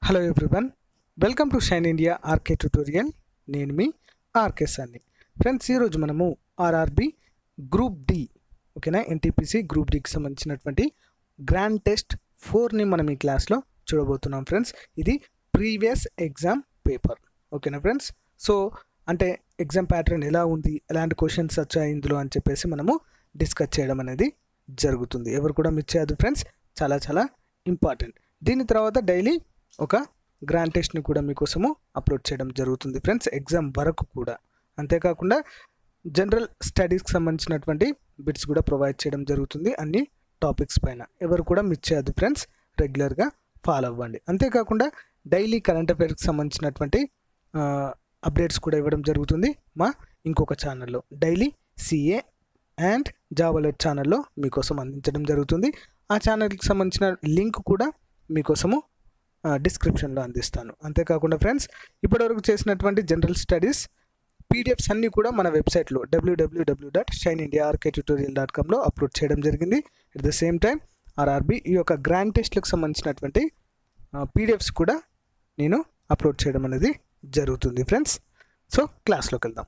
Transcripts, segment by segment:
hello everyone welcome to Shine India RK tutorial నేను మీ RK Sunny friends ఈరోజు మనము ఆర్ఆర్బి గ్రూప్ డి ఓకేనా ఎన్టీపీసీ గ్రూప్ డికి సంబంధించినటువంటి గ్రాండ్ టెస్ట్ ఫోర్ని మనం ఈ క్లాస్లో చూడబోతున్నాం ఫ్రెండ్స్ ఇది ప్రీవియస్ ఎగ్జామ్ పేపర్ ఓకేనా ఫ్రెండ్స్ సో అంటే ఎగ్జామ్ ప్యాటర్న్ ఎలా ఉంది ఎలాంటి క్వశ్చన్స్ వచ్చాయి ఇందులో అని చెప్పేసి మనము డిస్కస్ చేయడం అనేది జరుగుతుంది ఎవరు కూడా మిస్ చేయదు ఫ్రెండ్స్ చాలా చాలా ఇంపార్టెంట్ దీని తర్వాత డైలీ ఒక గ్రాండ్ టెస్ట్ని కూడా మీకోసము అప్లోడ్ చేయడం జరుగుతుంది ఫ్రెండ్స్ ఎగ్జామ్ వరకు కూడా అంతేకాకుండా జనరల్ స్టడీస్కి సంబంధించినటువంటి బిట్స్ కూడా ప్రొవైడ్ చేయడం జరుగుతుంది అన్ని టాపిక్స్ పైన ఎవరు కూడా మిస్ చేయద్దు ఫ్రెండ్స్ రెగ్యులర్గా ఫాలో అవ్వండి అంతేకాకుండా డైలీ కరెంట్ అఫైర్స్కి సంబంధించినటువంటి అప్డేట్స్ కూడా ఇవ్వడం జరుగుతుంది మా ఇంకొక ఛానల్లో డైలీ సిఏ అండ్ జావలెట్ ఛానల్లో మీకోసం అందించడం జరుగుతుంది ఆ ఛానల్కి సంబంధించిన లింక్ కూడా మీకోసము డిస్క్రిప్షన్లో అందిస్తాను అంతేకాకుండా ఫ్రెండ్స్ ఇప్పటివరకు చేసినటువంటి జనరల్ స్టడీస్ పీడిఎఫ్స్ అన్నీ కూడా మన వెబ్సైట్లో WWW dot shine India RK tutorial dot కామ్లో అప్లోడ్ చేయడం జరిగింది at the same time RRB ఈ యొక్క గ్రాండ్ టెస్ట్లకు సంబంధించినటువంటి పీడిఎఫ్స్ కూడా నేను అప్లోడ్ చేయడం అనేది జరుగుతుంది ఫ్రెండ్స్ సో క్లాస్లోకి వెళ్దాం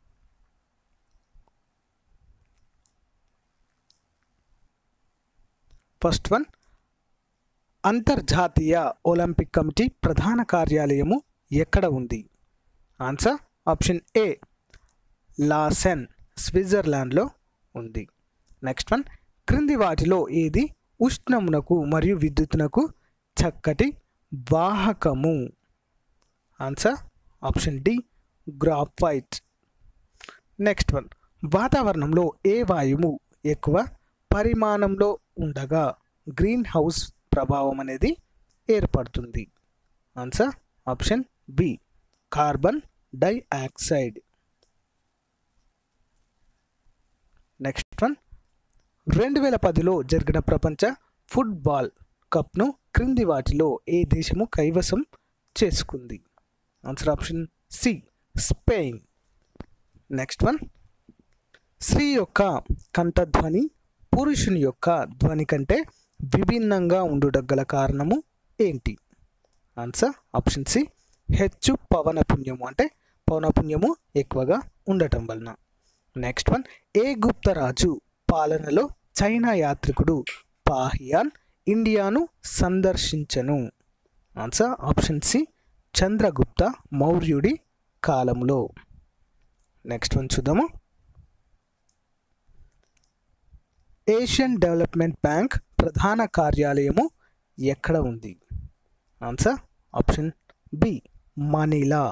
ఫస్ట్ వన్ అంతర్జాతీయ ఒలింపిక్ కమిటీ ప్రధాన కార్యాలయము ఎక్కడ ఉంది ఆన్సర్ ఆప్షన్ ఏ లాసెన్ స్విట్జర్లాండ్లో ఉంది నెక్స్ట్ వన్ క్రింది వాటిలో ఏది ఉష్ణమునకు మరియు విద్యుత్తునకు చక్కటి వాహకము answer option D graphite next one వాతావరణంలో ఏ వాయువు ఎక్కువ పరిమాణంలో ఉండగా గ్రీన్ హౌస్ ప్రభావం అనేది ఏర్పడుతుంది answer option B carbon dioxide next one రెండు వేల పదిలో జరిగిన ప్రపంచ ఫుట్బాల్ కప్ను క్రింది వాటిలో ఏ దేశము కైవసం చేసుకుంది answer option C Spain next one స్త్రీ యొక్క కంఠధ్వని పురుషుని యొక్క ధ్వని కంటే విభిన్నంగా ఉండుటకు గల కారణము ఏంటి ఆన్సర్ ఆప్షన్ సి హెచ్చు పవనపుణ్యము అంటే పవనపుణ్యము ఎక్కువగా ఉండటం వలన నెక్స్ట్ వన్ ఏ గుప్తరాజు పాలనలో చైనా యాత్రికుడు పాహియాన్ ఇండియాను సందర్శించను ఆన్సర్ ఆప్షన్ సి చంద్రగుప్త మౌర్యుడి కాలంలో నెక్స్ట్ వన్ చూద్దాము ఏషియన్ డెవలప్మెంట్ బ్యాంక్ ప్రధాన కార్యాలయము ఎక్కడ ఉంది answer option B Manila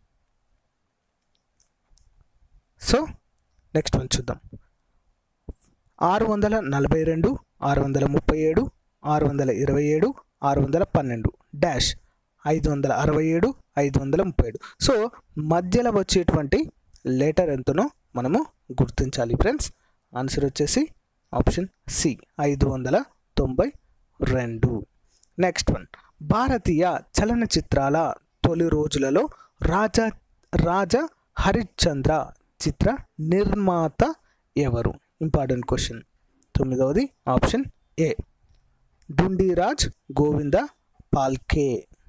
so next one చూద్దాం ఆరు వందల నలభై రెండు ఆరు వందల ముప్పై ఏడు ఆరు వందల ఇరవై ఏడు ఆరు వందల పన్నెండు డాష్ ఐదు వందల అరవై ఏడు ఐదు వందల ముప్పై ఏడు సో మధ్యలో వచ్చేటువంటి లెటర్ ఎంతనో మనము గుర్తించాలి ఫ్రెండ్స్ ఆన్సర్ వచ్చేసి ఆప్షన్ సి ఐదు వందల తొంభై రెండు నెక్స్ట్ వన్ భారతీయ చలనచిత్రాల తొలి రోజులలో రాజా రాజా హరిశ్చంద్ర చిత్ర నిర్మాత ఎవరు ఇంపార్టెంట్ క్వశ్చన్ తొమ్మిదవది option A Dhundiraj Govind Phalke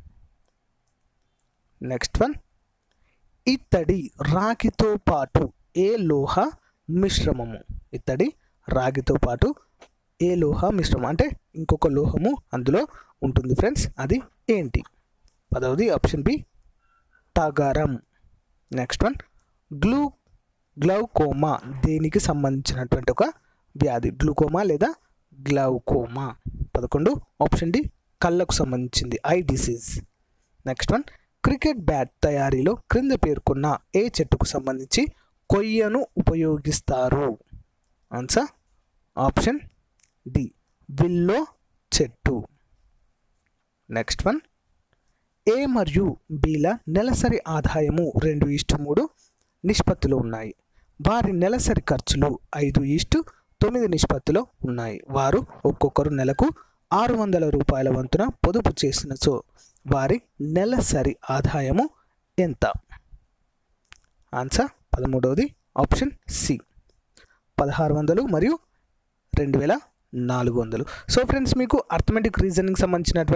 next one ఇత్తడి రాగితో పాటు ఏ లోహ మిశ్రమము ఇత్తడి రాగితో పాటు ఏ లోహ మిశ్రమం అంటే ఇంకొక లోహము అందులో ఉంటుంది ఫ్రెండ్స్ అది ఏంటి పదవది ఆప్షన్ బి తగరం నెక్స్ట్ వన్ గ్లూ గ్లౌకోమా దేనికి సంబంధించినటువంటి ఒక వ్యాధి గ్లూకోమా లేదా గ్లౌకోమా పదకొండు ఆప్షన్ డి కళ్ళకు సంబంధించింది eye disease next one cricket bat తయారీలో క్రింద పేర్కొన్న ఏ చెట్టుకు సంబంధించి కొయ్యను ఉపయోగిస్తారు ఆన్సర్ ఆప్షన్ డి విల్లో చెట్టు నెక్స్ట్ వన్ ఏ మరియు బిల నెలసరి ఆదాయము రెండు ఇష్టు మూడు నిష్పత్తిలో ఉన్నాయి వారి నెలసరి ఖర్చులు ఐదు ఇష్టు తొమ్మిది నిష్పత్తిలో ఉన్నాయి వారు ఒక్కొక్కరు నెలకు ఆరు వందల రూపాయల వంతున పొదుపు చేసిన సో వారి నెలసరి ఆదాయము ఎంత ఆన్సర్ పదమూడవది ఆప్షన్ సి పదహారు వందలు మరియు రెండు వేల నాలుగు వందలు సో ఫ్రెండ్స్ మీకు అర్థమెటిక్ రీజనింగ్ సంబంధించినటువంటి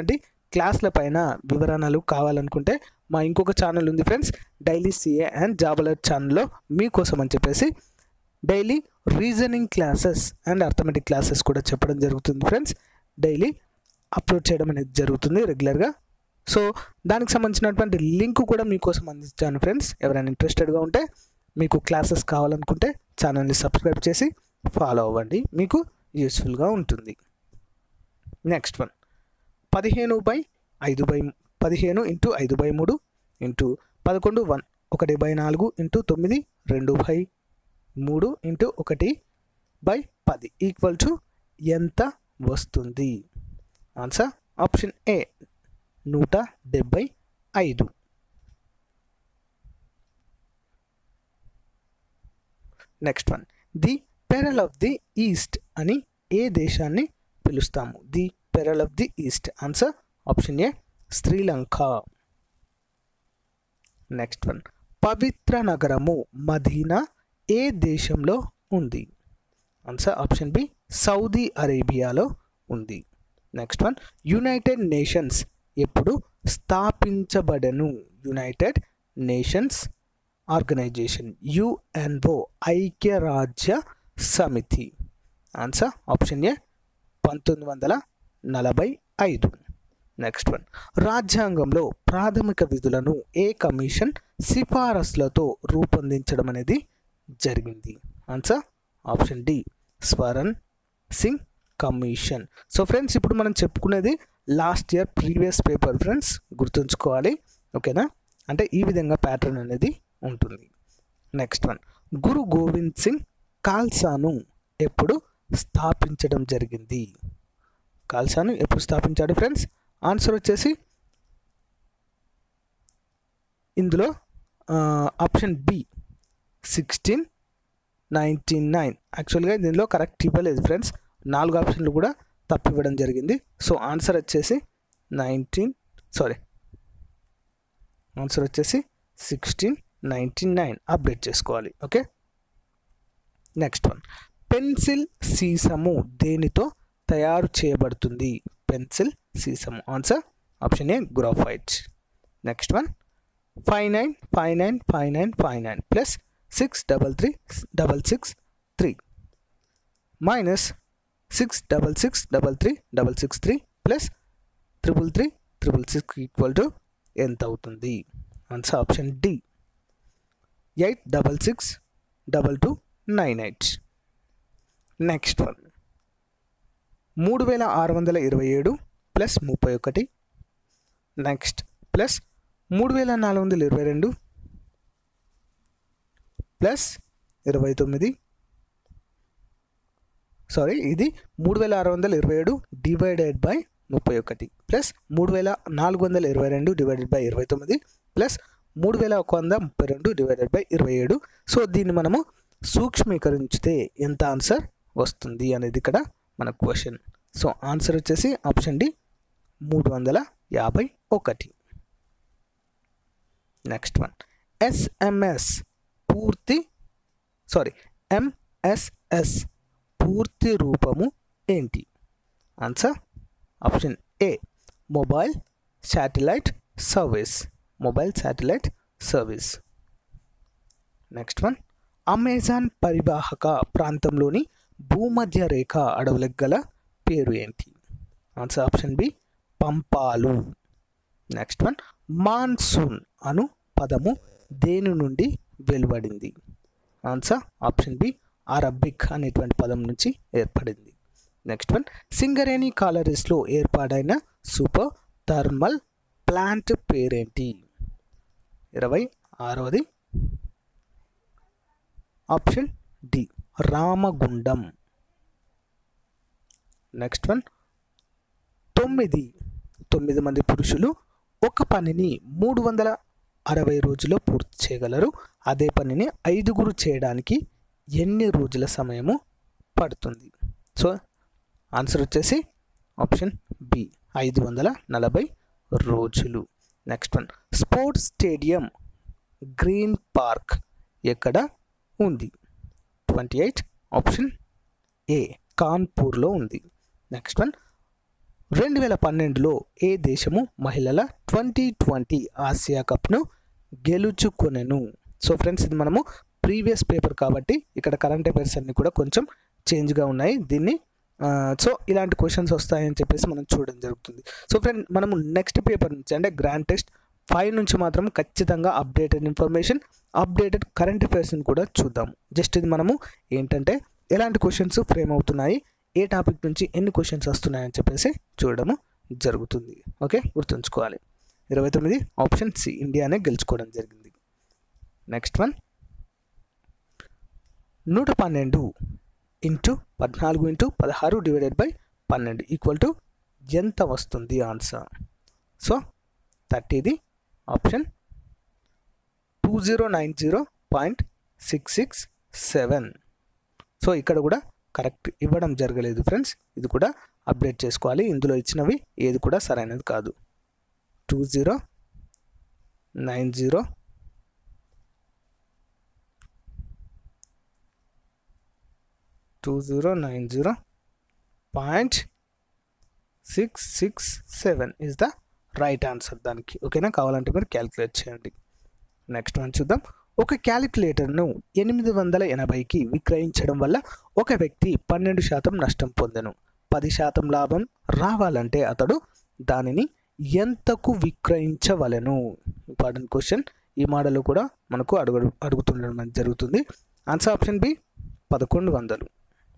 క్లాస్ల పైన వివరణలు కావాలనుకుంటే మా ఇంకొక ఛానల్ ఉంది friends daily CA and job alert ఛానల్లో మీకోసం అని చెప్పేసి daily reasoning classes and arithmetic classes కూడా చెప్పడం జరుగుతుంది ఫ్రెండ్స్ డైలీ అప్లోడ్ చేయడం అనేది జరుగుతుంది రెగ్యులర్గా సో దానికి సంబంధించినటువంటి లింక్ కూడా మీకోసం అందించాను ఫ్రెండ్స్ ఎవరైనా ఇంట్రెస్టెడ్గా ఉంటే మీకు క్లాసెస్ కావాలనుకుంటే ఛానల్ని సబ్స్క్రైబ్ చేసి ఫాలో అవ్వండి మీకు యూస్ఫుల్గా ఉంటుంది నెక్స్ట్ వన్ పదిహేను బై ఐదు బై పదిహేను ఇంటూ ఐదు బై మూడు ఇంటూ పదకొండు వన్ ఒకటి బై నాలుగు ఇంటూ తొమ్మిది రెండు బై మూడు ఇంటూ ఒకటి బై పది ఈక్వల్ టు ఎంత వస్తుంది ఆన్సర్ ఆప్షన్ ఏ నూట డెబ్బై ఐదు next one the pearl of the east అని ఏ దేశాన్ని పిలుస్తాము the pearl of the east answer option A Sri Lanka next one పవిత్ర నగరము మదీనా ఏ దేశంలో ఉంది ఆన్సర్ ఆప్షన్ బి సౌదీ అరేబియాలో ఉంది నెక్స్ట్ వన్ యునైటెడ్ నేషన్స్ ఎప్పుడు స్థాపించబడను యునైటెడ్ నేషన్స్ ఆర్గనైజేషన్ యుఎన్ఓ ఐక్యరాజ్య సమితి ఆన్సర్ ఆప్షన్ ఏ పంతొమ్మిది వందల నలభై ఐదు నెక్స్ట్ వన్ రాజ్యాంగంలో ప్రాథమిక విధులను ఏ కమిషన్ సిఫారసులతో రూపొందించడం అనేది జరిగింది answer option D Swaran Singh commission so friends ఇప్పుడు మనం చెప్పుకునేది last year previous paper friends గుర్తుంచుకోవాలి ఓకేనా అంటే ఈ విధంగా ప్యాటర్న్ అనేది ఉంటుంది నెక్స్ట్ వన్ గురు గోవింద్ సింగ్ ఖాల్సాను ఎప్పుడు స్థాపించడం జరిగింది ఖాల్సాను ఎప్పుడు స్థాపించాడు ఫ్రెండ్స్ ఆన్సర్ వచ్చేసి ఇందులో option B sixteen ninety nine యాక్చువల్గా దీనిలో కరెక్ట్ ఇవ్వలేదు ఫ్రెండ్స్ నాలుగు ఆప్షన్లు కూడా తప్పు ఇవ్వడం జరిగింది సో ఆన్సర్ వచ్చేసి నైన్టీన్ సారీ ఆన్సర్ వచ్చేసి సిక్స్టీన్ నైంటీ నైన్ అప్డేట్ చేసుకోవాలి ఓకే నెక్స్ట్ వన్ పెన్సిల్ సీసము దేనితో తయారు చేయబడుతుంది పెన్సిల్ సీసము answer option A graphite next one five nine five nine five nine five nine plus six double three double six three minus six double six double three double six three plus triple three triple six equal to ఎంత అవుతుంది answer option D eight double six double two nine eight next one మూడు వేల ఆరు వందల ఇరవై ఏడు plus ముప్పై ఒకటి నెక్స్ట్ ప్లస్ మూడు వేల నాలుగు వందల ఇరవై రెండు ప్లస్ ఇరవై తొమ్మిది సారీ ఇది మూడు వేల ఆరు వందల ఇరవై ఏడు డివైడెడ్ బై ముప్పై ఒకటి ప్లస్ మూడు వేల నాలుగు వందల ఇరవై రెండు డివైడెడ్ బై ఇరవై తొమ్మిది ప్లస్ మూడు వేల ఒక వంద ముప్పై రెండు డివైడెడ్ బై ఇరవై ఏడు సో దీన్ని మనము సూక్ష్మీకరించితే ఎంత ఆన్సర్ వస్తుంది అనేది ఇక్కడ మన క్వశ్చన్ సో ఆన్సర్ వచ్చేసి ఆప్షన్ డి మూడు వందల యాభై ఒకటి నెక్స్ట్ వన్ ఎస్ఎంఎస్ పూర్తి సారీ ఎంఎస్ఎస్ పూర్తి రూపము ఏంటి answer option A mobile satellite service mobile satellite service next one Amazon పరివాహక ప్రాంతంలోని భూమధ్య రేఖ అడవులకు గల పేరు ఏంటి ఆన్సర్ ఆప్షన్ బి పంపాలు నెక్స్ట్ వన్ మాన్సూన్ అను పదము దేని నుండి వెలువడింది ఆన్సర్ ఆప్షన్ బి అరబిక్ అనేటువంటి పదం నుంచి ఏర్పడింది నెక్స్ట్ వన్ సింగరేణి కాలరీస్లో ఏర్పాడైన సూపర్ థర్మల్ ప్లాంట్ పేరేంటి ఇరవై ఆరవది option D Ramagundam next one తొమ్మిది తొమ్మిది మంది పురుషులు ఒక పనిని మూడు వందల అరవై రోజుల్లో పూర్తి చేయగలరు అదే పనిని ఐదుగురు చేయడానికి ఎన్ని రోజుల సమయము పడుతుంది సో ఆన్సర్ వచ్చేసి ఆప్షన్ బి ఐదు వందల నలభై రోజులు next one sports stadium green park ఎక్కడ ఉంది ట్వంటీ ఎయిట్ ఆప్షన్ ఏ కాన్పూర్లో ఉంది నెక్స్ట్ వన్ రెండు వేల పన్నెండులో ఏ దేశము మహిళల ట్వంటీ ట్వంటీ ఆసియా కప్ను గెలుచుకొనెను సో ఫ్రెండ్స్ ఇది మనము ప్రీవియస్ పేపర్ కాబట్టి ఇక్కడ కరెంట్ అఫైర్స్ అన్ని కూడా కొంచెం చేంజ్గా ఉన్నాయి దీన్ని ఆ, సో ఇలాంటి క్వశ్చన్స్ వస్తాయని చెప్పేసి మనం చూడడం జరుగుతుంది సో ఫ్రెండ్ మనము నెక్స్ట్ పేపర్ నుంచి అంటే గ్రాండ్ టెస్ట్ ఫైవ్ నుంచి మాత్రం ఖచ్చితంగా అప్డేటెడ్ ఇన్ఫర్మేషన్ అప్డేటెడ్ కరెంట్ అఫైర్స్ని కూడా చూద్దాం జస్ట్ ఇది మనము ఏంటంటే ఎలాంటి క్వశ్చన్స్ ఫ్రేమ్ అవుతున్నాయి ఏ టాపిక్ నుంచి ఎన్ని క్వశ్చన్స్ వస్తున్నాయని చెప్పేసి చూడడము జరుగుతుంది ఓకే గుర్తుంచుకోవాలి ఇరవై తొమ్మిది ఆప్షన్ సి ఇండియానే గెలుచుకోవడం జరిగింది నెక్స్ట్ వన్ నూట పన్నెండు ఇంటూ పద్నాలుగు ఇంటూ పదహారు డివైడెడ్ బై పన్నెండు ఈక్వల్ టు ఎంత వస్తుంది ఆన్సర్ సో థర్టీది option two zero nine zero point six six seven so ఇక్కడ కూడా కరెక్ట్ ఇవ్వడం జరగలేదు ఫ్రెండ్స్ ఇది కూడా అప్డేట్ చేసుకోవాలి ఇందులో ఇచ్చినవి ఏది కూడా సరైనది కాదు two zero nine zero two zero nine zero point six six seven is the right answer దానికి ఓకేనా కావాలంటే మీరు క్యాలిక్యులేట్ చేయండి నెక్స్ట్ వన్ చూద్దాం ఒక క్యాలిక్యులేటర్ను ఎనిమిది వందల ఎనభైకి విక్రయించడం వల్ల ఒక వ్యక్తి పన్నెండు శాతం నష్టం పొందెను పది శాతం లాభం రావాలంటే అతడు దానిని ఎంతకు విక్రయించవలెను ఇంపార్టెంట్ క్వశ్చన్ ఈ మోడల్లో కూడా మనకు అడుగు అడుగుతుండడం అనేది జరుగుతుంది ఆన్సర్ ఆప్షన్ బి పదకొండు వందలు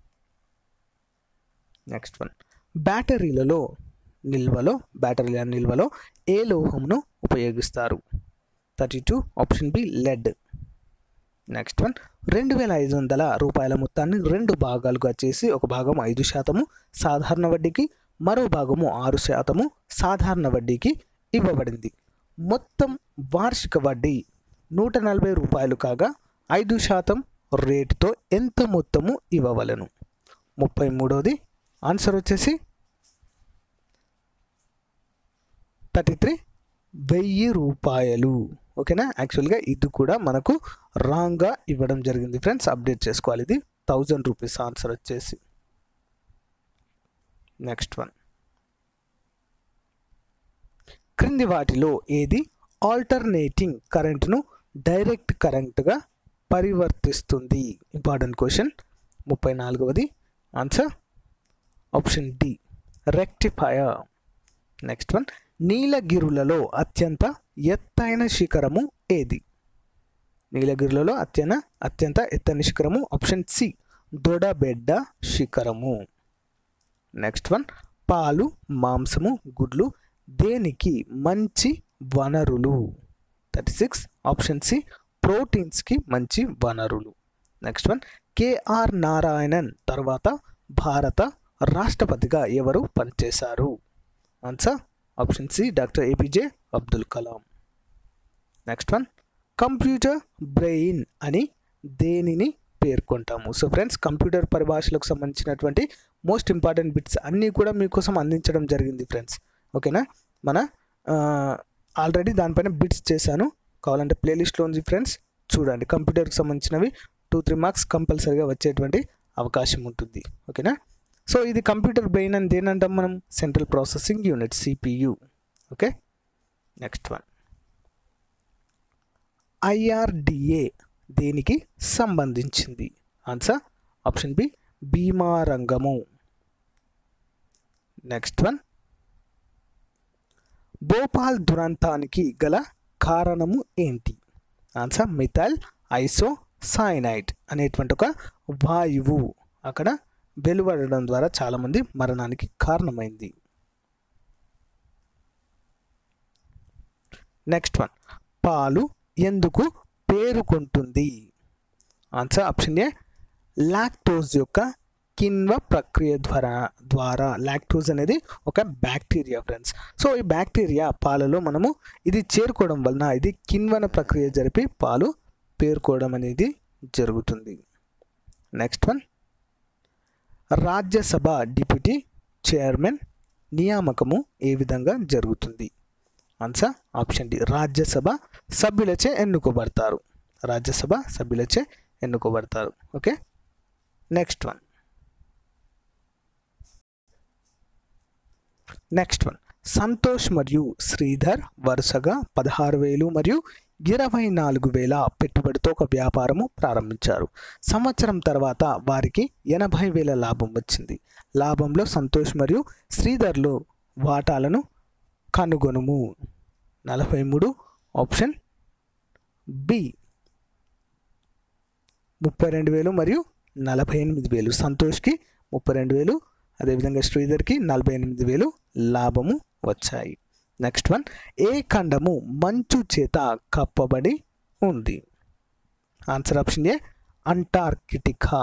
నెక్స్ట్ వన్ బ్యాటరీలలో నిల్వలో బ్యాటరీల నిల్వలో ఏ లోహమును ఉపయోగిస్తారు thirty two option B lead next one రెండు వేల ఐదు వందల రూపాయల మొత్తాన్ని రెండు భాగాలుగా చేసి ఒక భాగం ఐదు శాతము సాధారణ వడ్డీకి మరో భాగము ఆరు శాతము సాధారణ వడ్డీకి ఇవ్వబడింది మొత్తం వార్షిక వడ్డీ నూట నలభై రూపాయలు కాగా ఐదు శాతం రేటుతో ఎంత మొత్తము ఇవ్వవలను ముప్పై మూడోది ఆన్సర్ వచ్చేసి థర్టీ త్రీ వెయ్యి రూపాయలు ఓకేనా యాక్చువల్గా ఇది కూడా మనకు రాంగ్గా ఇవ్వడం జరిగింది ఫ్రెండ్స్ అప్డేట్ చేసుకోవాలి ఇది థౌజండ్ రూపీస్ ఆన్సర్ వచ్చేసి నెక్స్ట్ వన్ క్రింది వాటిలో ఏది ఆల్టర్నేటింగ్ కరెంట్ను డైరెక్ట్ కరెంట్గా పరివర్తిస్తుంది ఇంపార్టెంట్ క్వశ్చన్ ముప్పై నాలుగవది answer option D rectifier next one నీలగిరులలో అత్యంత ఎత్తైన శిఖరము ఏది నీలగిరులలో అత్యంత అత్యంత ఎత్తైన శిఖరము ఆప్షన్ సి దొడబెడ్డ శిఖరము నెక్స్ట్ వన్ పాలు మాంసము గుడ్లు దేనికి మంచి వనరులు థర్టీ సిక్స్ ఆప్షన్ సి ప్రోటీన్స్కి మంచి వనరులు నెక్స్ట్ వన్ కేఆర్ నారాయణన్ తర్వాత భారత రాష్ట్రపతిగా ఎవరు పనిచేశారు answer option C doctor APJ Abdul Kalam next one computer brain అని దేనిని పేర్కొంటాము సో ఫ్రెండ్స్ కంప్యూటర్ పరిభాషలకు సంబంధించినటువంటి మోస్ట్ ఇంపార్టెంట్ బిట్స్ అన్నీ కూడా మీకోసం అందించడం జరిగింది ఫ్రెండ్స్ ఓకేనా మన ఆల్రెడీ దానిపైన బిట్స్ చేశాను కావాలంటే ప్లేలిస్ట్లో ఉంది ఫ్రెండ్స్ చూడండి కంప్యూటర్కి సంబంధించినవి టూ త్రీ మార్క్స్ కంపల్సరీగా వచ్చేటువంటి అవకాశం ఉంటుంది ఓకేనా సో ఇది కంప్యూటర్ బ్రెయిన్ అని దేనంటాం మనం central processing unit CPU okay next one IRDA దేనికి సంబంధించింది ఆన్సర్ ఆప్షన్ బి బీమా రంగము నెక్స్ట్ వన్ భోపాల్ దురంతానికి గల కారణము ఏంటి ఆన్సర్ మిథైల్ ఐసో సైనైట్ అనేటువంటి ఒక వాయువు అక్కడ వెలువడడం ద్వారా చాలామంది మరణానికి కారణమైంది నెక్స్ట్ వన్ పాలు ఎందుకు పేరుకుంటుంది ఆన్సర్ ఆప్షన్ ఏ లాక్టోజ్ యొక్క కిన్వ ప్రక్రియ ద్వారా ద్వారా లాక్టోజ్ అనేది ఒక బ్యాక్టీరియా ఫ్రెండ్స్ సో ఈ బ్యాక్టీరియా పాలలో మనము ఇది చేరుకోవడం వలన ఇది కిన్వన ప్రక్రియ జరిపి పాలు పేరుకోవడం అనేది జరుగుతుంది next one Rajya Sabha deputy chairman నియామకము ఏ విధంగా జరుగుతుంది ఆన్సర్ ఆప్షన్ డి రాజ్యసభ సభ్యులచే ఎన్నుకోబడతారు రాజ్యసభ సభ్యులచే ఎన్నుకోబడతారు okay next one next one Santosh మరియు శ్రీధర్ వరుసగా పదహారు వేలు మరియు ఇరవై నాలుగు వేల పెట్టుబడితో ఒక వ్యాపారము ప్రారంభించారు సంవత్సరం తర్వాత వారికి ఎనభై వేల లాభం వచ్చింది లాభంలో సంతోష్ మరియు శ్రీధర్లు వాటాలను కనుగొనుము నలభై మూడు ఆప్షన్ బి ముప్పై రెండు వేలు మరియు నలభై ఎనిమిది వేలు సంతోష్కి ముప్పై రెండు వేలు అదేవిధంగా శ్రీధర్కి నలభై ఎనిమిది వేలు లాభము వచ్చాయి నెక్స్ట్ వన్ ఏ ఖండము మంచు చేత కప్పబడి ఉంది answer option A Antarctica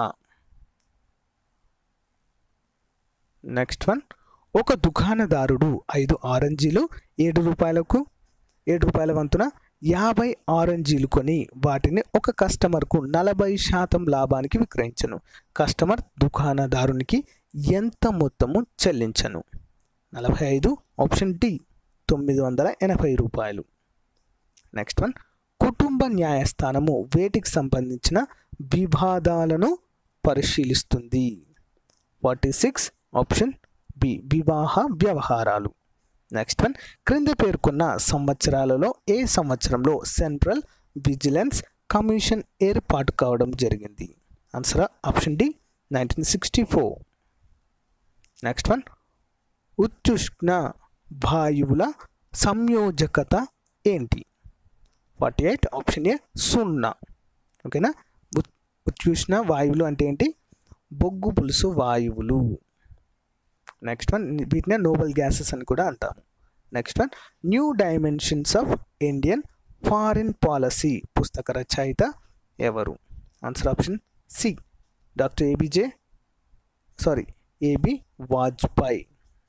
next one ఒక దుకాణదారుడు ఐదు ఆరెంజీలు ఏడు రూపాయలకు ఏడు రూపాయల వంతున యాభై ఆరెంజీలు కొని వాటిని ఒక కస్టమర్కు నలభై శాతం లాభానికి విక్రయించను కస్టమర్ దుకాణదారునికి ఎంత మొత్తము చెల్లించను నలభై ఐదు ఆప్షన్ డి తొమ్మిది వందల ఎనభై రూపాయలు నెక్స్ట్ వన్ కుటుంబ న్యాయస్థానము వేటికి సంబంధించిన వివాదాలను పరిశీలిస్తుంది ఫార్టీ సిక్స్ ఆప్షన్ బి వివాహ వ్యవహారాలు నెక్స్ట్ వన్ క్రింద పేర్కొన్న సంవత్సరాలలో ఏ సంవత్సరంలో సెంట్రల్ విజిలెన్స్ కమిషన్ ఏర్పాటు కావడం జరిగింది answer option D nineteen sixty four next one ఉత్కృష్ణ వాయువుల సంయోజకత ఏంటి ఫార్టీ ఎయిట్ ఆప్షన్ ఏ సున్నా ఓకేనా ఉత్ ఉత్కృష్ణ వాయువులు అంటే ఏంటి బొగ్గు పులుసు వాయువులు నెక్స్ట్ వన్ వీటినే నోబెల్ గ్యాసెస్ అని కూడా అంటాము next one new dimensions of Indian foreign policy పుస్తక రచయిత ఎవరు answer option C doctor ABJ sorry AB Vajpayee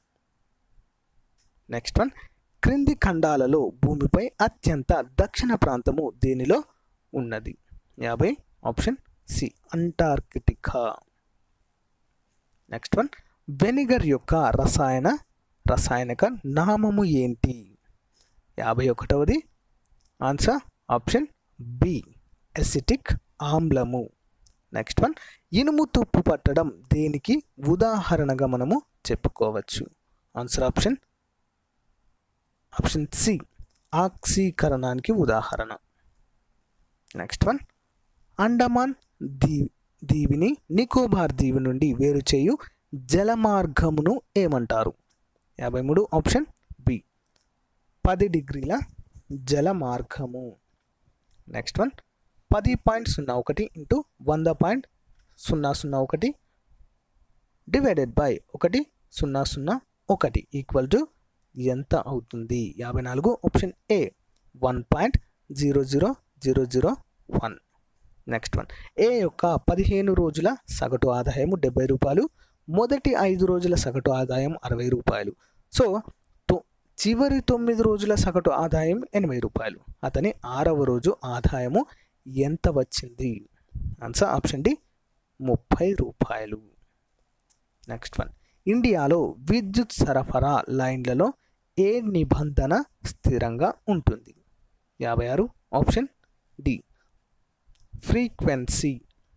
next one క్రింది ఖండాలలో భూమిపై అత్యంత దక్షిణ ప్రాంతము దేనిలో ఉన్నది యాభై option C Antarctica next one vinegar యొక్క రసాయన రసాయనిక నామము ఏంటి యాభై ఒకటవది ఆన్సర్ ఆప్షన్ బి ఎసిటిక్ ఆమ్లము నెక్స్ట్ వన్ ఇనుము తుప్పు పట్టడం దేనికి ఉదాహరణగా మనము చెప్పుకోవచ్చు ఆన్సర్ ఆప్షన్ ఆప్షన్ సి ఆక్సీకరణానికి ఉదాహరణ నెక్స్ట్ వన్ అండమాన్ దీ దీవిని నికోబార్ దీవి నుండి వేరు చేయు జలమార్గమును ఏమంటారు యాభై మూడు ఆప్షన్ బి పది డిగ్రీల జలమార్గము నెక్స్ట్ వన్ పది పాయింట్ సున్నా ఒకటి ఇంటూ వంద పాయింట్ సున్నా సున్నా ఒకటి డివైడెడ్ బై ఒకటి సున్నా సున్నా ఒకటి ఈక్వల్ టు ఎంత అవుతుంది యాభై నాలుగు option A one point zero zero zero zero one next one A యొక్క పదిహేను రోజుల సగటు ఆదాయము డెబ్బై రూపాయలు మొదటి ఐదు రోజుల సగటు ఆదాయం అరవై రూపాయలు సో తొ- చివరి తొమ్మిది రోజుల సగటు ఆదాయం ఎనభై రూపాయలు అతని ఆరవ రోజు ఆదాయము ఎంత వచ్చింది ఆన్సర్ ఆప్షన్ డి ముప్పై రూపాయలు నెక్స్ట్ వన్ ఇండియాలో విద్యుత్ సరఫరా లైన్లలో ఏ నిబంధన స్థిరంగా ఉంటుంది యాభై ఆరు option D frequency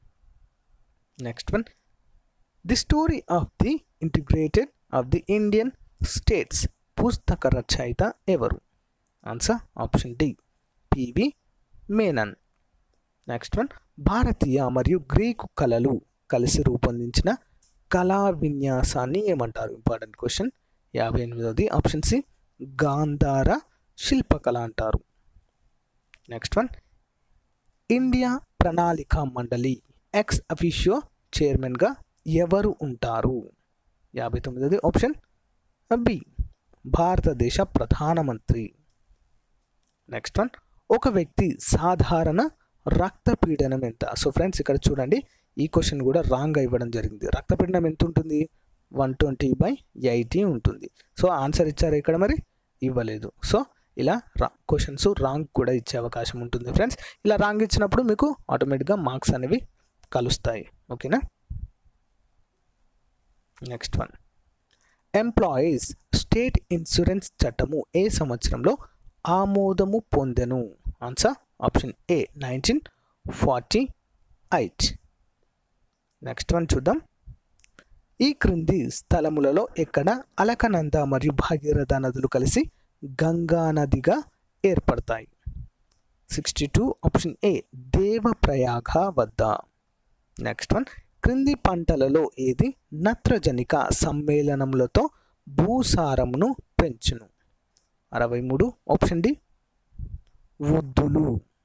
next one the story of the integrated of the Indian states పుస్తక రచయిత ఎవరు answer option D PV Menon next one భారతీయ మరియు గ్రీకు కళలు కలిసి రూపొందించిన కళా విన్యాసాన్ని ఏమంటారు ఇంపార్టెంట్ క్వశ్చన్ యాభై ఎనిమిదవది ఆప్షన్ సి గాంధార శిల్పకళ అంటారు నెక్స్ట్ వన్ ఇండియా ప్రణాళిక మండలి ఎక్స్ అఫీషియో చైర్మన్గా ఎవరు ఉంటారు యాభై తొమ్మిదవది ఆప్షన్ బి భారతదేశ ప్రధానమంత్రి నెక్స్ట్ వన్ ఒక వ్యక్తి సాధారణ రక్తపీడనం ఎంత సో ఫ్రెండ్స్ ఇక్కడ చూడండి ఈ క్వశ్చన్ కూడా రాంగ్గా ఇవ్వడం జరిగింది రక్తపీడనం ఎంత ఉంటుంది వన్ ట్వంటీ బై ఎయిటీ ఉంటుంది సో ఆన్సర్ ఇచ్చారు ఇక్కడ మరి ఇవ్వలేదు సో ఇలా రా క్వశ్చన్స్ రాంగ్ కూడా ఇచ్చే అవకాశం ఉంటుంది ఫ్రెండ్స్ ఇలా రాంగ్ ఇచ్చినప్పుడు మీకు ఆటోమేటిక్గా మార్క్స్ అనేవి కలుస్తాయి ఓకేనా next one employees state insurance చట్టము ఏ సంవత్సరంలో ఆమోదము పొందెను answer option A nineteen forty eight next one చూద్దాం ఈ క్రింది స్థలములలో ఎక్కడ అలకనంద మరియు భాగీరథ నదులు కలిసి గంగా నదిగా ఏర్పడతాయి sixty two option A Devprayag వద్ద నెక్స్ట్ వన్ క్రింది పంటలలో ఏది నత్రజనిక సమ్మేళనములతో భూసారమును పెంచును అరవై మూడు ఆప్షన్ డి వృద్ధులు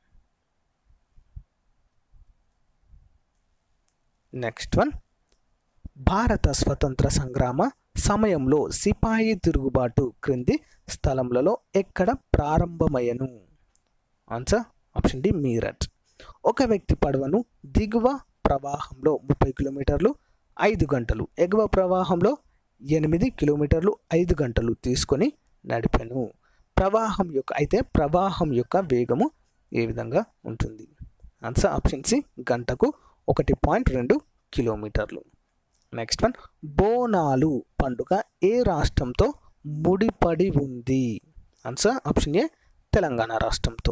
నెక్స్ట్ వన్ భారత స్వతంత్ర సంగ్రామ సమయంలో సిపాయి తిరుగుబాటు క్రింది స్థలములలో ఎక్కడ ప్రారంభమయ్యను ఆన్సర్ ఆప్షన్ డి మీరట్ ఒక వ్యక్తి పడవను దిగువ ప్రవాహంలో ముప్పై కిలోమీటర్లు ఐదు గంటలు ఎగువ ప్రవాహంలో ఎనిమిది కిలోమీటర్లు ఐదు గంటలు తీసుకొని నడిపాను ప్రవాహం యొక్క అయితే ప్రవాహం యొక్క వేగము ఏ విధంగా ఉంటుంది ఆన్సర్ ఆప్షన్ సి గంటకు ఒకటి పాయింట్ రెండు కిలోమీటర్లు నెక్స్ట్ వన్ బోనాలు పండుగ ఏ రాష్ట్రంతో ముడిపడి ఉంది ఆన్సర్ ఆప్షన్ ఏ తెలంగాణ రాష్ట్రంతో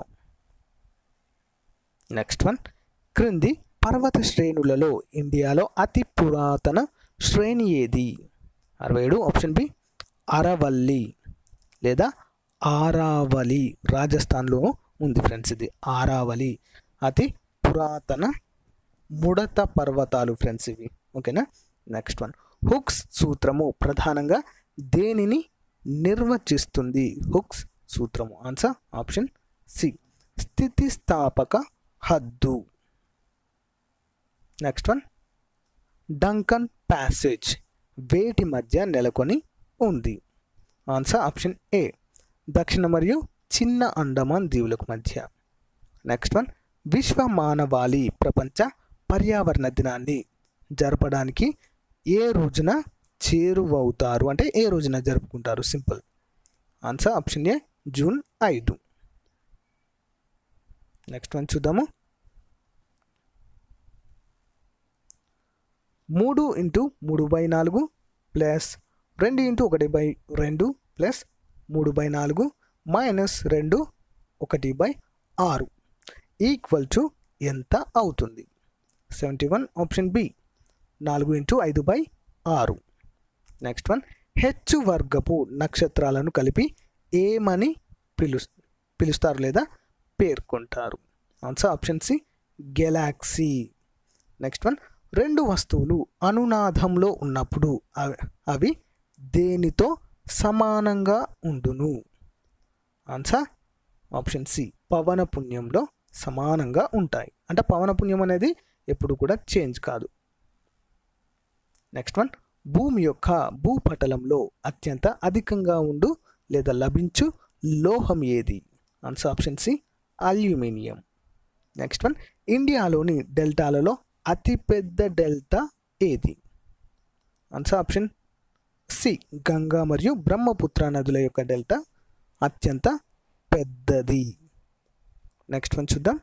నెక్స్ట్ వన్ క్రింది పర్వత శ్రేణులలో ఇండియాలో అతి పురాతన శ్రేణి ఏది అరవై ఏడు ఆప్షన్ బి అరవల్లి లేదా ఆరావలి రాజస్థాన్లో ఉంది ఫ్రెండ్స్ ఇది ఆరావలి అతి పురాతన ముడత పర్వతాలు ఫ్రెండ్స్ ఇవి ఓకేనా నెక్స్ట్ వన్ హుక్స్ సూత్రము ప్రధానంగా దేనిని నిర్వచిస్తుంది హుక్స్ సూత్రము ఆన్సర్ ఆప్షన్ సి స్థితిస్థాపక హద్దు నెక్స్ట్ వన్ డంకన్ ప్యాసేజ్ వేటి మధ్య నెలకొని ఉంది ఆన్సర్ ఆప్షన్ ఏ దక్షిణ మరియు చిన్న అండమాన్ దీవులకు మధ్య నెక్స్ట్ వన్ విశ్వ మానవాళి ప్రపంచ పర్యావరణ దినాన్ని జరపడానికి ఏ రోజున చేరువవుతారు అంటే ఏ రోజున జరుపుకుంటారు simple answer option A June ఐదు నెక్స్ట్ వన్ చూద్దాము మూడు ఇంటూ మూడు బై నాలుగు ప్లస్ రెండు ఇంటూ ఒకటి బై రెండు ప్లస్ మూడు బై నాలుగు మైనస్ రెండు ఒకటి బై ఆరు ఈక్వల్ టు ఎంత అవుతుంది సెవెంటీ వన్ ఆప్షన్ బి నాలుగు ఇంటూ ఐదు బై ఆరు నెక్స్ట్ వన్ హెచ్చు వర్గపు నక్షత్రాలను కలిపి ఏమని పిలు పిలుస్తారు లేదా పేర్కొంటారు answer option C galaxy next one రెండు వస్తువులు అనునాదంలో ఉన్నప్పుడు అవి అవి దేనితో సమానంగా ఉండును ఆన్సర్ ఆప్షన్ సి పవన పుణ్యంలో సమానంగా ఉంటాయి అంటే పవన పుణ్యం అనేది ఎప్పుడు కూడా చేంజ్ కాదు నెక్స్ట్ వన్ భూమి యొక్క భూపటలంలో అత్యంత అధికంగా ఉండు లేదా లభించు లోహం ఏది answer option C aluminium next one ఇండియాలోని డెల్టాలలో అతిపెద్ద డెల్టా ఏది ఆన్సర్ ఆప్షన్ సి గంగా మరియు బ్రహ్మపుత్ర నదుల యొక్క డెల్టా అత్యంత పెద్దది నెక్స్ట్ వన్ చూద్దాం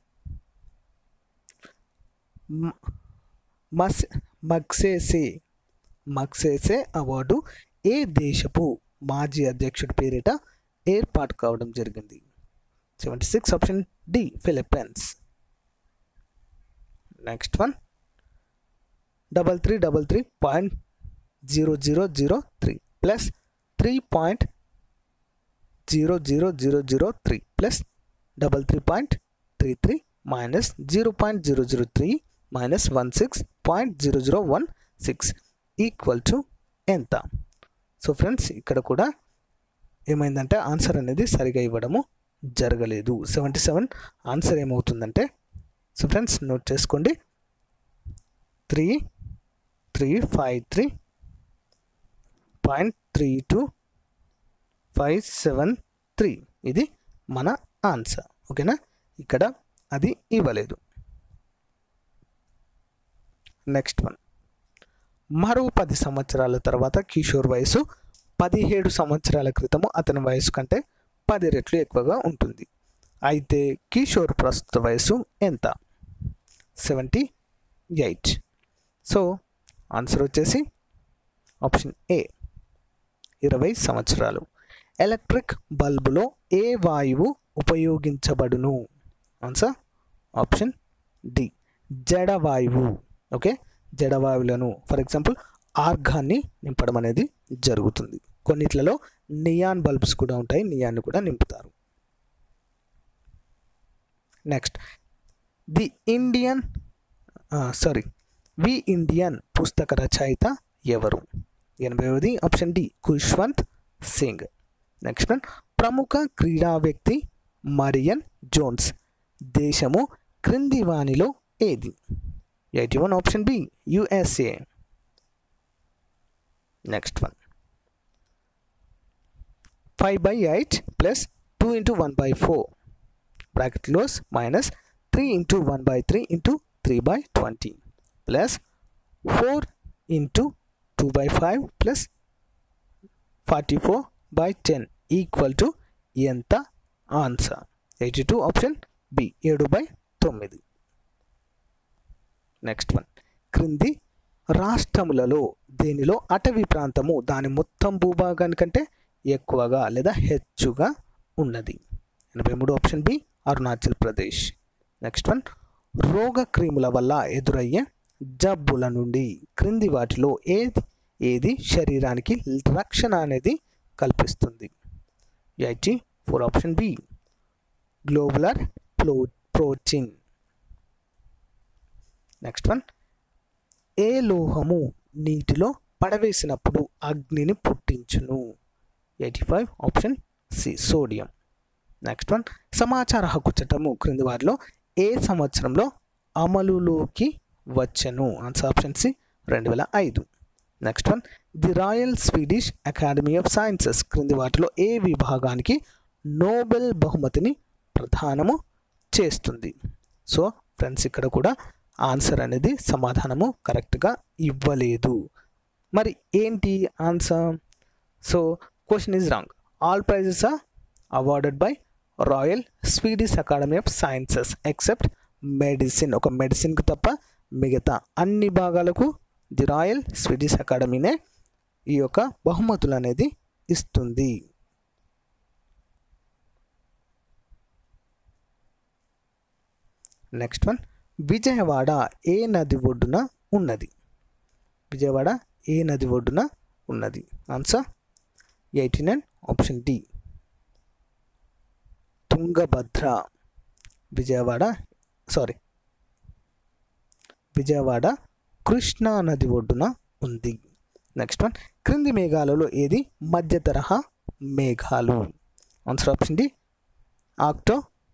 మ- మస్ మక్సేసే మక్సేసే అవార్డు ఏ దేశపు మాజీ అధ్యక్షుడి పేరిట ఏర్పాటు కావడం జరిగింది seventy six option D Philippines next one double three double three point zero zero zero three plus three point zero zero zero zero three plus double three point three three minus zero point zero zero three minus one six point zero zero one six equal to ఎంత so friends ఇక్కడ కూడా ఏమైందంటే answer అనేది సరిగా ఇవ్వడము జరగలేదు seventy seven answer ఏమవుతుందంటే so friends note చేసుకోండి three three five three point three two five seven three ఇది మన ఆన్సర్ ఓకేనా ఇక్కడ అది ఇవ్వలేదు నెక్స్ట్ వన్ మరో పది సంవత్సరాల తర్వాత కిషోర్ వయసు పదిహేడు సంవత్సరాల క్రితము అతని వయసు కంటే పది రెట్లు ఎక్కువగా ఉంటుంది అయితే కిషోర్ ప్రస్తుత వయసు ఎంత సెవెంటీ ఎయిట్ సో ఆన్సర్ వచ్చేసి ఆప్షన్ ఏ ఇరవై సంవత్సరాలు ఎలక్ట్రిక్ బల్బులో ఏ వాయువు ఉపయోగించబడును ఆన్సర్ ఆప్షన్ డి జడవాయువు ఓకే జడవాయువులను ఫర్ ఎగ్జాంపుల్ ఆర్గాన్ని నింపడం అనేది జరుగుతుంది కొన్నిట్లలో నియాన్ బల్బ్స్ కూడా ఉంటాయి నియాన్ని కూడా నింపుతారు next the Indian sorry we Indian పుస్తక రచయిత ఎవరు ఎనభైవది option D Khushwant Singh next one ప్రముఖ క్రీడా వ్యక్తి మరియన్ జోన్స్ దేశము క్రింది వాణిలో ఏది eighty one option B USA next one five by eight plus two into one by four bracket close minus three into one by three into three by twenty plus four into two by five plus forty four by ten equal to ఎంత answer eighty two option B ఏడు by తొమ్మిది next one క్రింది రాష్ట్రములలో దేనిలో అటవీ ప్రాంతము దాని మొత్తం భూభాగానికంటే ఎక్కువగా లేదా హెచ్చుగా ఉన్నది ఎనభై మూడు option B Arunachal Pradesh next one రోగ క్రిముల వల్ల ఎదురయ్యే జబ్బుల నుండి క్రింది వాటిలో ఏది ఏది శరీరానికి రక్షణ అనేది కల్పిస్తుంది eighty four option B globular ప్లో ప్రోటీన్ నెక్స్ట్ వన్ ఏ లోహము నీటిలో పడవేసినప్పుడు అగ్నిని పుట్టించును eighty five option C sodium next one సమాచార హక్కు చట్టము క్రింది వారిలో ఏ సంవత్సరంలో అమలులోకి వచ్చను ఆన్సర్ ఆప్షన్ సి రెండు వేల ఐదు next one the royal Swedish academy of sciences క్రింది వాటిలో ఏ విభాగానికి నోబెల్ బహుమతిని ప్రదానము చేస్తుంది సో ఫ్రెండ్స్ ఇక్కడ కూడా ఆన్సర్ అనేది సమాధానము కరెక్ట్గా ఇవ్వలేదు మరి ఏంటి answer so question is wrong all prizes are awarded by royal Swedish academy of sciences except medicine ఒక మెడిసిన్కి తప్ప మిగతా అన్ని భాగాలకు ది రాయల్ స్వీడిష్ అకాడమీనే ఈ యొక్క బహుమతులు అనేది ఇస్తుంది నెక్స్ట్ వన్ విజయవాడ ఏ నది ఒడ్డున ఉన్నది విజయవాడ ఏ నది ఒడ్డున ఉన్నది answer eighty nine option D Tungabhadra Vijayawada sorry Vijayawada Krishna నది ఒడ్డున ఉంది నెక్స్ట్ వన్ క్రింది మేఘాలలో ఏది మధ్య తరహా మేఘాలు answer option D alto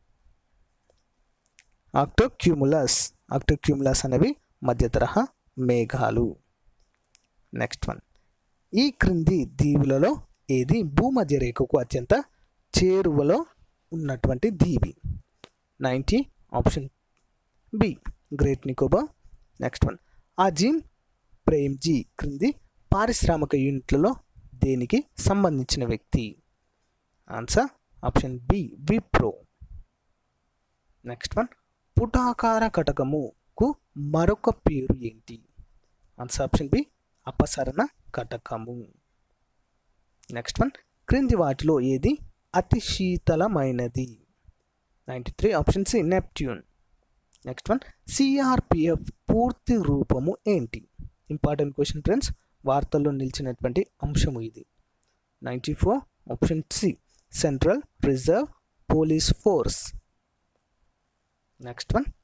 altocumulus altocumulus అనేవి మధ్య తరహా మేఘాలు నెక్స్ట్ వన్ ఈ క్రింది దీవులలో ఏది భూమధ్య రేఖకు అత్యంత చేరువలో ఉన్నటువంటి దీవి ninety option B great Nicobar next one Azim Premji క్రింది పారిశ్రామిక యూనిట్లలో దేనికి సంబంధించిన వ్యక్తి answer option B Wipro next one పుటాకార కటకముకు మరొక పేరు ఏంటి ఆన్సర్ ఆప్షన్ బి అపసరణ కటకము నెక్స్ట్ వన్ క్రింది వాటిలో ఏది అతి శీతలమైనది ninety three option C Neptune next one CRPF పూర్తి రూపము ఏంటి ఇంపార్టెంట్ క్వశ్చన్ ఫ్రెండ్స్ వార్తల్లో నిలిచినటువంటి అంశము ఇది ninety four option C central reserve police force next one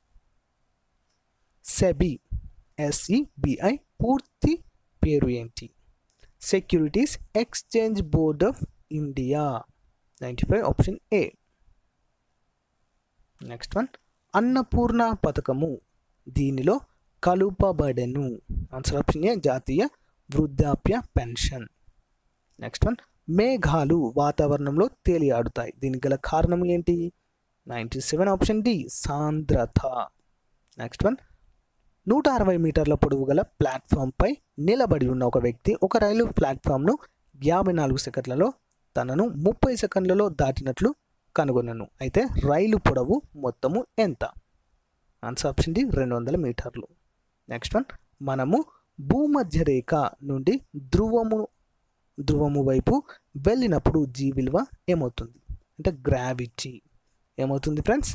SEBI SEBI పూర్తి పేరు ఏంటి securities exchange board of India ninety five option A next one Annapurna పథకము దీనిలో కలుపబడెను ఆన్సర్ ఆప్షన్ ఏ జాతీయ వృద్ధాప్య పెన్షన్ నెక్స్ట్ వన్ మేఘాలు వాతావరణంలో తేలియాడుతాయి దీనికి గల కారణం ఏంటి నైంటీ సెవెన్ ఆప్షన్ డి సాంద్రత నెక్స్ట్ వన్ నూట అరవై మీటర్ల పొడవు గల ప్లాట్ఫామ్పై నిలబడి ఉన్న ఒక వ్యక్తి ఒక రైలు ప్లాట్ఫామ్ను యాభై నాలుగు సెకండ్లలో తనను ముప్పై సెకండ్లలో దాటినట్లు కనుగొనను అయితే రైలు పొడవు మొత్తము ఎంత ఆన్సర్ ఆప్షన్ డి రెండు వందల మీటర్లు నెక్స్ట్ వన్ మనము భూమధ్య రేఖ నుండి ధ్రువము ధ్రువము వైపు వెళ్ళినప్పుడు జీ విలువ ఏమవుతుంది అంటే గ్రావిటీ ఏమవుతుంది ఫ్రెండ్స్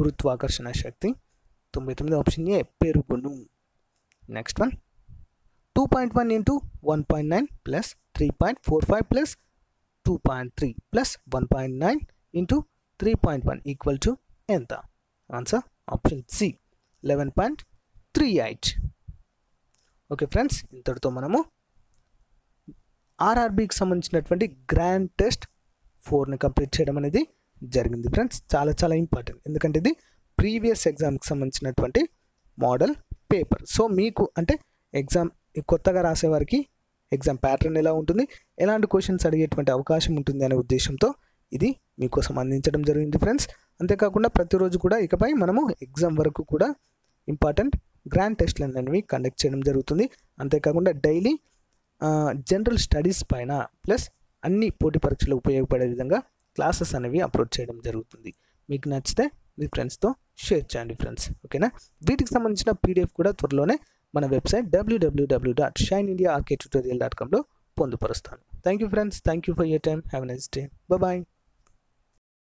గురుత్వాకర్షణ శక్తి తొంభై తొమ్మిది ఆప్షన్ ఏ పెరుగును next one two point one into one point nine plus three point four five plus two point three plus one point nine into three point one equal to ఎంత answer option C eleven point three eight okay friends ఇంతటితో మనము ఆర్ఆర్బికి సంబంధించినటువంటి grand test ఫోర్ని complete చేయడం అనేది జరిగింది friends చాలా చాలా important ఎందుకంటే ఇది ప్రీవియస్ ఎగ్జామ్కి సంబంధించినటువంటి మోడల్ పేపర్ సో మీకు అంటే ఎగ్జామ్ కొత్తగా రాసేవారికి ఎగ్జామ్ ప్యాటర్న్ ఎలా ఉంటుంది ఎలాంటి క్వశ్చన్స్ అడిగేటువంటి అవకాశం ఉంటుంది అనే ఉద్దేశంతో ఇది మీకోసం అందించడం జరిగింది ఫ్రెండ్స్ అంతేకాకుండా ప్రతిరోజు కూడా ఇకపై మనము ఎగ్జామ్ వరకు కూడా ఇంపార్టెంట్ గ్రాండ్ టెస్ట్లు అనేవి కండక్ట్ చేయడం జరుగుతుంది అంతేకాకుండా డైలీ జనరల్ స్టడీస్ పైన ప్లస్ అన్ని పోటీ పరీక్షలు ఉపయోగపడే విధంగా క్లాసెస్ అనేవి అప్లోడ్ చేయడం జరుగుతుంది మీకు నచ్చితే మీ ఫ్రెండ్స్తో షేర్ చేయండి ఫ్రెండ్స్ ఓకేనా వీటికి సంబంధించిన పీడిఎఫ్ కూడా త్వరలోనే మన వెబ్సైట్ డబ్ల్యూడబ్ల్యూడబ్ల్యూ dot shine India RK tutorial dot కామ్లో పొందుపరుస్తాను thank you friends thank you for your time have next day bye